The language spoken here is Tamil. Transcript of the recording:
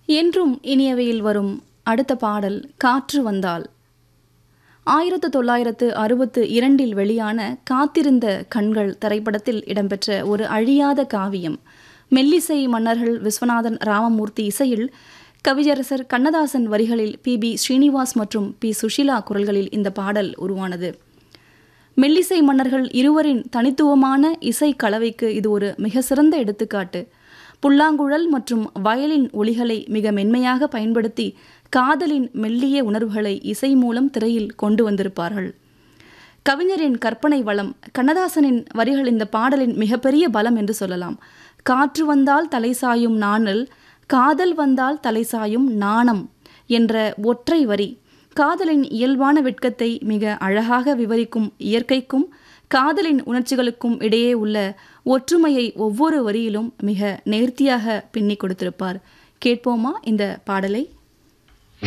என்றும் இனியவையில் வரும் அடுத்த பாடல் காற்று வந்தால் ஆயிரத்து தொள்ளாயிரத்து அறுபத்து இரண்டில் வெளியான காத்திருந்த கண்கள் திரைப்படத்தில் இடம்பெற்ற ஒரு அழியாத காவியம் மெல்லிசை மன்னர்கள் விஸ்வநாதன் ராமமூர்த்தி இசையில் கவியரசர் கண்ணதாசன் வரிகளில் பி பி ஸ்ரீனிவாஸ் மற்றும் பி சுஷிலா குரல்களில் இந்த பாடல் உருவானது மெல்லிசை மன்னர்கள் இருவரின் தனித்துவமான இசை கலவைக்கு இது ஒரு மிக சிறந்த எடுத்துக்காட்டு புல்லாங்குழல் மற்றும் வயலின் ஒளிகளை மிக மென்மையாக பயன்படுத்தி காதலின் மெல்லிய உணர்வுகளை இசை மூலம் திரையில் கொண்டு வந்திருப்பார்கள் கவிஞரின் கற்பனை வளம் கண்ணதாசனின் வரிகள் இந்த பாடலின் மிகப்பெரிய பலம் என்று சொல்லலாம் காற்று வந்தால் தலை சாயும் நாணல் காதல் வந்தால் தலை சாயும் நாணம் என்ற ஒற்றை வரி காதலின் இயல்பான வெட்கத்தை மிக அழகாக விவரிக்கும் இயற்கைக்கும் காதலின் உணர்ச்சிகளுக்கும் இடையே உள்ள ஒற்றுமையை ஒவ்வொரு வரியிலும் மிக நேர்த்தியாக பின்னி கொடுத்திருப்பார் கேட்போமா இந்த பாடலை